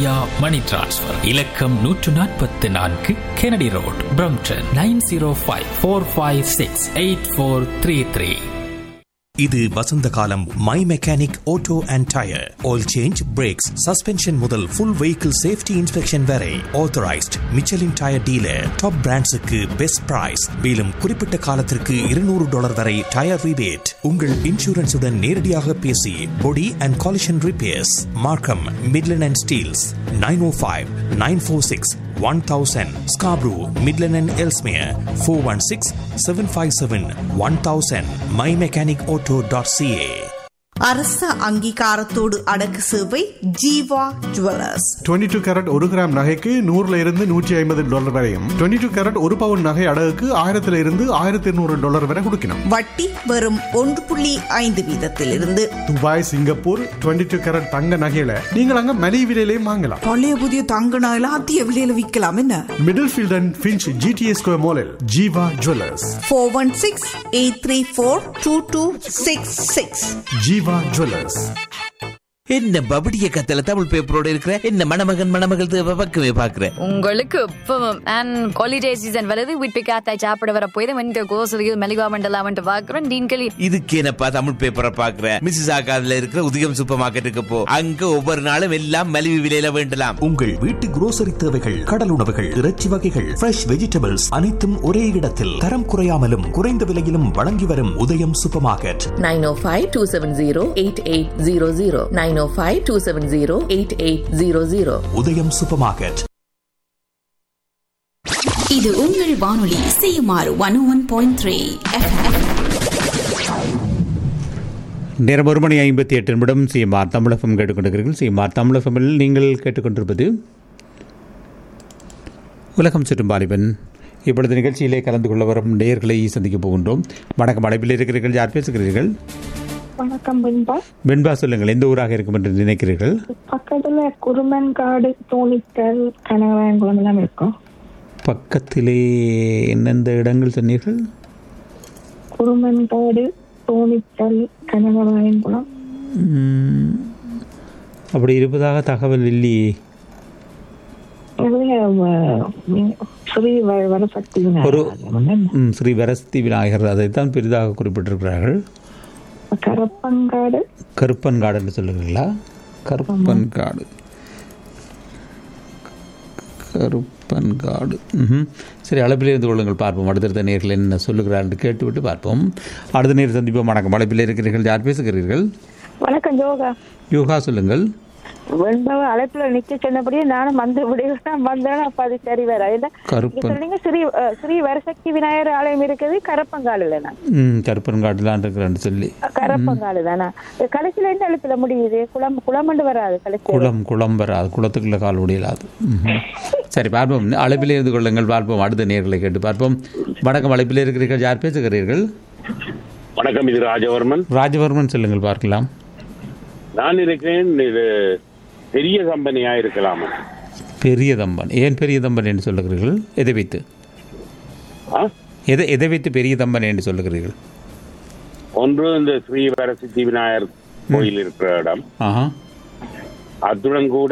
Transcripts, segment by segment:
India மணி transfer இலக்கம் நூற்று நாற்பத்தி நான்கு Kennedy road Brampton nine zero five four five six eight four three three இது வசந்த காலம் my mechanic auto and tyre oil change brakes suspension முதல் ஃபுல் வெஹிக்கிள் சேஃப்டி இன்ஸ்பெக்ஷன் வரை authorised Michelin tyre dealer top பிராண்ட்ஸுக்கு best price மேலும் குறிப்பிட்ட காலத்திற்கு இருநூறு டாலர் வரை டயர் ரிபேட் உங்கள் இன்சூரன்ஸுடன் நேரடியாக பேசி body and collision repairs Markham Midland and Steeles nine o five nine four six one thousand Scarborough Midland and Ellesmere four one six seven five seven one thousand my mechanic auto dot CA அரச அங்கீகாரத்தோடு அடக்கு சேவை Jeeva jewellers 22 two karat ஒரு gram நகைக்கு நூறுல இருந்து நூற்றி ஐம்பது டாலர் வரையும் 22 டூ கேரட் ஒரு பவுன் நகை அடகுக்கு ஆயிரத்துல இருந்து ஆயிரத்தி இருநூறு டாலர் வரை கொடுக்கணும் வட்டி வெறும் ஒன்று புள்ளி ஐந்து வீதத்திலிருந்து துபாய் சிங்கப்பூர் 22 டூ கேரட் தங்க நகையில நீங்கள் அங்க மலிவு விலையிலையும் வாங்கலாம் பழைய புதிய தங்க நகையில அதிக விலையில விற்கலாம் என்ன Middlefield and Finch GTA square மாலில் Jeeva jewellers four one six eight three four two two six six Jeeva jewellers என்ன பபடிய கத்தல தமிழ் பேப்பரோட இருக்கிற என்ன மணமகன் மணமகள் தேவை பக்கமே பாக்குற உங்களுக்கு இப்பவும் அண்ட் ஹாலிடே சீசன் வருது வீட்டு காத்தாய் சாப்பிட வர போய் வந்து கோசலியில் மெலிவா மண்டலாமன்ட்டு பார்க்குறோம் டீன்களி இதுக்கு என்னப்பா தமிழ் பேப்பரை பாக்குற மிஸ்ஸஸ் ஆகாதுல இருக்கிற உதயம் சூப்பர் மார்க்கெட்டுக்கு போ அங்க ஒவ்வொரு நாளும் எல்லாம் மலிவு விலையில வேண்டலாம் உங்கள் வீட்டு குரோசரி தேவைகள் கடல் உணவுகள் இறைச்சி வகைகள் ஃப்ரெஷ் வெஜிடபிள்ஸ் அனைத்தும் ஒரே இடத்தில் தரம் குறையாமலும் குறைந்த விலையிலும் வழங்கி வரும் உதயம் சூப்பர் மார்க்கெட் 905-270-8800 905-270-8800 உதயம் சூப்பர் மார்க்கெட் இது உங்கள் வானொலி CMR one one point three நேரம் ஒரு மணி ஐம்பத்தி எட்டு நிமிடம் சிஎம்ஆர் தமிழகம் கேட்டுக்கொண்டிருக்கிறீர்கள் சிஎம்ஆர் தமிழகமில் நீங்கள் கேட்டுக்கொண்டிருப்பது உலகம் சுற்றும் பாலிபன் இப்பொழுது நிகழ்ச்சியிலே கலந்து கொள்ள வரும் நேயர்களை சந்திக்க போகின்றோம் வணக்கம் அழைப்பில் இருக்கிறீர்கள் யார் பேசுகிறீர்கள் வணக்கம் பின்பா வெண்பா சொல்லுங்கள் எந்த ஊராக இருக்கும் என்று நினைக்கிறீர்கள் பக்கத்துல குருமன்காடு தோணிக்கல் கனகராயங்குளம் எல்லாம் இருக்கும் பக்கத்திலே எந்தெந்த இடங்கள் சொன்னீர்கள் குருமன்காடு தோணிக்கல் கனகராயங்குளம் ம், அப்படி இருப்பதாக தகவல் இல்லையே இது அஹ், ஸ்ரீ வ- வரசக்தி ஒரு விநாயகர். ம், ஸ்ரீ வரஸ்தி விநாயகர் அதைத்தான் பெரிதாக குறிப்பிட்டிருக்கிறார்கள் கரப்பங்காடு கருப்பன்காடு என்று சொல்லுகிறீங்களா கருப்பன்காடு கருப்பன்காடு ம்ஹும். சரி அளப்பில் இருந்து கொள்ளுங்கள் பார்ப்போம் அடுத்தடுத்த நேர்கள் என்ன சொல்லுகிறார் என்று கேட்டுவிட்டு பார்ப்போம் அடுத்த நேர் சந்திப்போம் வணக்கம் அழைப்பில் இருக்கிறீர்கள் யார் பேசுகிறீர்கள் வணக்கம் யோகா யோகா சொல்லுங்கள் வெண்பாவை அழைப்புல நிக்க சொன்னபடியே நானும் வந்து விடுவேன் வந்தேன் அப்ப அது சரி வேற இல்ல கருப்பன். நீங்க சொன்னீங்க ஸ்ரீ அஹ், ஸ்ரீ வரசக்தி விநாயகர் ஆலயம் இருக்குது கரப்பங்காடுல நான் ம் கருப்பன்காடுலாம் இருக்கிறேன்னு சொல்லி கரப்பங்காடு தானா கடைசியில எந்த எழுத்துல முடியுது குளம் குளமண்டு வராது கடைசியில குளம் குளம் வராது குளத்துக்குள்ள கால் முடியலாது ம்ஹும். சரி பார்ப்போம் அழைப்பில் இருந்து கொள்ளுங்கள் பார்ப்போம் அடுத்த நேர்களை கேட்டு பார்ப்போம் வணக்கம் அழைப்பில் இருக்கிறீர்கள் யார் பேசுகிறீர்கள் வணக்கம் இது ராஜவர்மன் ராஜவர்மன் சொல்லுங்கள் பார்க்கலாம் நான் இருக்கிறேன் இது பெரிய கம்பெனியா இருக்கலாம் பெரிய தம்பன் ஏன் பெரிய தம்பன் என்று சொல்லுகிறீர்கள் எதை வைத்து ஆ? எதை எதை வைத்து பெரிய தம்பன் என்று சொல்லுகிறீர்கள் ஒன்று இந்த ஸ்ரீ வரசித்தி விநாயகர் கோயில் இருக்கிற இடம் ஆஹா அத்துடன் கூட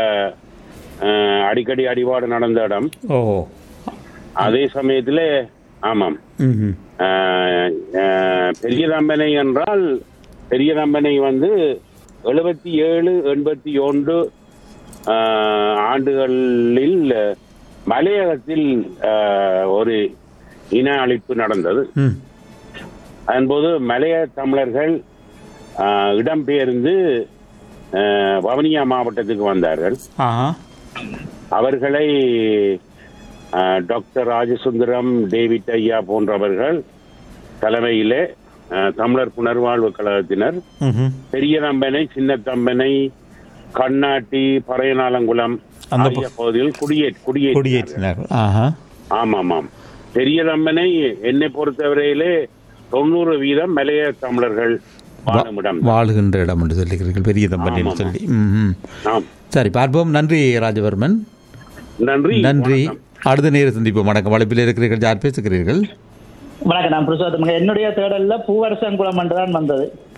அஹ், அடிக்கடி அடிபாடு நடந்த இடம் ஓஹோ அதே சமயத்துல ஆமாம் ம்ஹும். அஹ், அஹ், பெரிய தம்பனை என்றால் பெரிய தம்பனை வந்து எழுபத்தி ஏழு எண்பத்தி ஒன்று ஆஹ், ஆண்டுகளில் மலையகத்தில் ஆஹ், ஒரு இன அழிப்பு நடந்தது ம் அதன்போது மலைய தமிழர்கள் ஆஹ், இடம்பெயர்ந்து ஆஹ், வவுனியா மாவட்டத்துக்கு வந்தார்கள் ஆஹா அவர்களை ஆஹ், டாக்டர் ராஜசுந்தரம் டேவிட் ஐயா போன்றவர்கள் தலைமையிலே ஆஹ், தமிழர் புனர்வாழ்வு கழகத்தினர் ம்ஹும். பெரிய தம்பனை சின்ன தம்பனை கண்ணாட்டி பறையநாளங்குளம் அந்த ஆகிய பகுதியில் குடியே குடியே குடியேற்றினார்கள் ஆஹா ஆமாம் ஆமாம் பெரிய தம்பனை என்னை பொறுத்தவரையிலே தொண்ணூறு வீதம் மலைய தமிழர்கள் வாழும் இடம் வாழுகின்ற இடம் என்று சொல்லுகிறீர்கள் பெரிய தம்பன் என்று ஆமாம். சொல்லி ம்ஹும். ஆம் சரி பார்ப்போம் நன்றி ராஜவர்மன் நன்றி நன்றி வணக்கம். அடுத்த நேரம் சந்திப்போம் வணக்கம் அழைப்பில் இருக்கிறீர்கள் யார் பேசுகிறீர்கள் வணக்கம் நான் பிரசாத் என்னுடைய தேடல்ல பூவரசங்குளம் என்று தான் வந்தது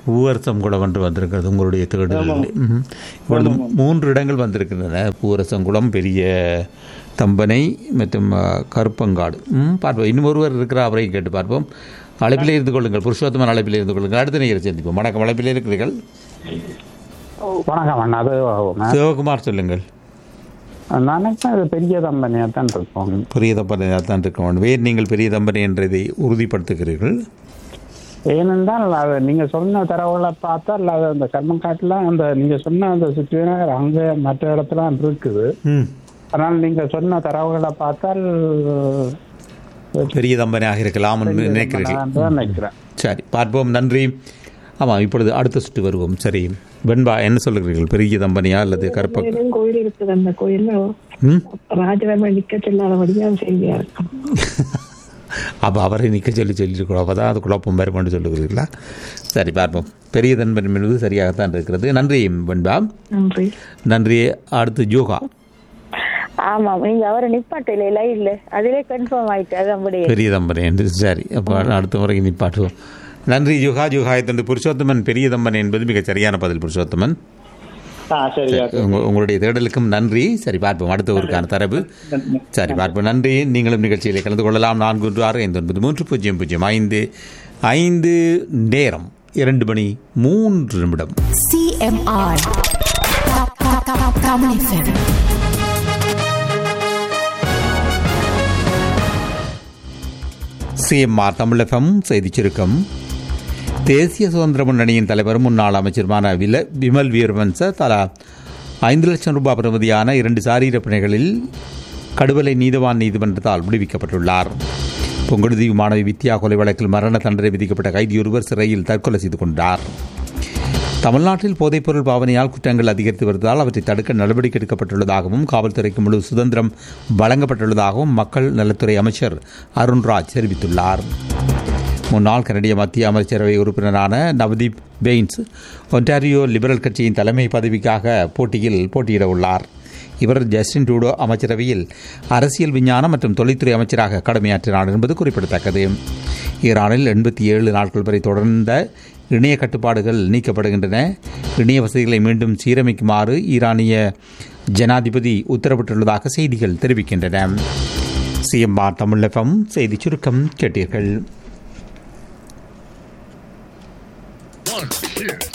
பூவரசம் கூட ஒன்று வந்திருக்கிறது உங்களுடைய தேடலில் ம்ஹும். இப்பொழுது மூன்று இடங்கள் வந்திருக்கின்றன பூவரசங்குளம் பெரிய தம்பனை மற்றும் ஆ, கருப்பங்காடு ம் பார்ப்போம் இன்னும் ஒருவர் இருக்கிற அவரை கேட்டு பார்ப்போம் அழைப்பிலே இருந்து கொள்ளுங்கள் புருஷோத்தமன் அழைப்பிலே இருந்து கொள்ளுங்கள் அடுத்த நேரம் சந்திப்போம் வணக்கம் அழைப்பிலே இருக்கிறீர்கள் வணக்கம் அண்ணா அது சிவகுமார் சொல்லுங்கள் நினைச்சேன் அது பெரிய கம்பெனியாக தான் இருக்கும் பெரிய தம்பனையாக தான் இருக்க வேண்டும் வேறு நீங்கள் பெரிய தம்பனை என்றதை உறுதிப்படுத்துகிறீர்கள் ஏனென்றால் அது நீங்க சொன்ன தரவுகளை பார்த்தால் அது அந்த கர்மக்காட்டில் அந்த நீங்க சொன்ன அந்த சுற்றுநகர் அங்கே மற்ற இடத்துல இருக்குது ம் ஆனால் நீங்க சொன்ன தரவுகளை பார்த்தால் பெரிய தம்பனையாக இருக்கலாம் என்று நினைக்கிறீர்கள் நான் தான் நினைக்கிறேன் சரி பார்ப்போம் நன்றி ஆமாம் இப்பொழுது அடுத்த சுற்று வருவோம் சரி வெண்பா என்ன சொல்லுகிறீர்கள் பெரிய தம்பனியா அல்லது கருப்ப கோயிலும் கோயில் இருக்குது அந்த கோயில்ல ம் ராஜவர்ம நிக்க செல்லாதபடியா செய்தியா இருக்கும் அப்போ அவரை நிற்க சொல்லி சொல்லியிருக்கிறோம் அப்போ தான் அது குழப்பம் வருமென்று சொல்லுகிறீர்களா சரி பார்ப்போம் பெரிய தன்பன் என்பது சரியாகத்தான் இருக்கிறது நன்றி வெண்பா நன்றி நன்றி அடுத்து யோகா ஆமா நீங்க அவரை நிப்பாட்டல லைவ்ல அதிலே கன்ஃபார்ம் ஆயிட்டு அது அப்படியே பெரிய தம்பனை என்று சரி அப்போ அடுத்த முறைக்கு நிப்பாட்டுவோம் நன்றி யுகா யுகாயை தந்து புருஷோத்தமன் பெரிய தம்பன் என்பது மிகச் சரியான பதில் புருஷோத்தமன் ஆ சரியா உங்க- உங்களுடைய தேடலுக்கும் நன்றி சரி பார்ப்போம் அடுத்த ஊருக்கான தரவு சரி பார்ப்போம் நன்றி நீங்களும் நிகழ்ச்சியில் கலந்து கொள்ளலாம் நான்கு ஒன்று ஆறு ஐந்து ஒன்பது மூன்று பூஜ்ஜியம் பூஜ்ஜியம் ஐந்து ஐந்து நேரம் இரண்டு மணி மூன்று நிமிடம் CMR. Tamil FM. சிஎம்ஆர் தமிழகம் செய்திச் சுருக்கம் தேசிய சுதந்திர முன்னணியின் தலைவரும் முன்னாள் அமைச்சருமான வில விமல் வீரவன்ச தலா ஐந்து லட்சம் ரூபாய் பெறுமதியான இரண்டு சாரீர பிணைகளில் கடுவலை நீதவான் நீதிமன்றத்தால் விடுவிக்கப்பட்டுள்ளார் பொங்கடுதீவு மாணவி வித்யா கொலை வழக்கில் மரண தண்டனை விதிக்கப்பட்ட கைதி ஒருவர் சிறையில் தற்கொலை செய்து கொண்டார் தமிழ்நாட்டில் போதைப்பொருள் பாவனையால் குற்றங்கள் அதிகரித்து வருவதால் அவற்றை தடுக்க நடவடிக்கை எடுக்கப்பட்டுள்ளதாகவும் காவல்துறைக்கு முழு சுதந்திரம் வழங்கப்பட்டுள்ளதாகவும் மக்கள் நலத்துறை அமைச்சர் அருண்ராஜ் தெரிவித்துள்ளார் முன்னாள் கனடிய மத்திய அமைச்சரவை உறுப்பினரான நவதீப் பெயின்ஸ் ஒன்டாரியோ லிபரல் கட்சியின் தலைமை பதவிக்காக போட்டியில் போட்டியிட உள்ளார் இவர் ஜஸ்டின் ட்ரூடோ அமைச்சரவையில் அரசியல் விஞ்ஞானம் மற்றும் தொழில்துறை அமைச்சராக கடமையாற்றினார் என்பது குறிப்பிடத்தக்கது ஈரானில் எண்பத்தி ஏழு நாட்கள் வரை தொடர்ந்த இணைய கட்டுப்பாடுகள் நீக்கப்படுகின்றன இணைய வசதிகளை மீண்டும் சீரமைக்குமாறு ஈரானிய ஜனாதிபதி உத்தரவிட்டுள்ளதாக செய்திகள் தெரிவிக்கின்றன சிஎம்ஆர் தமிழகம் செய்தி சுருக்கம் கேட்டீர்கள் One, two,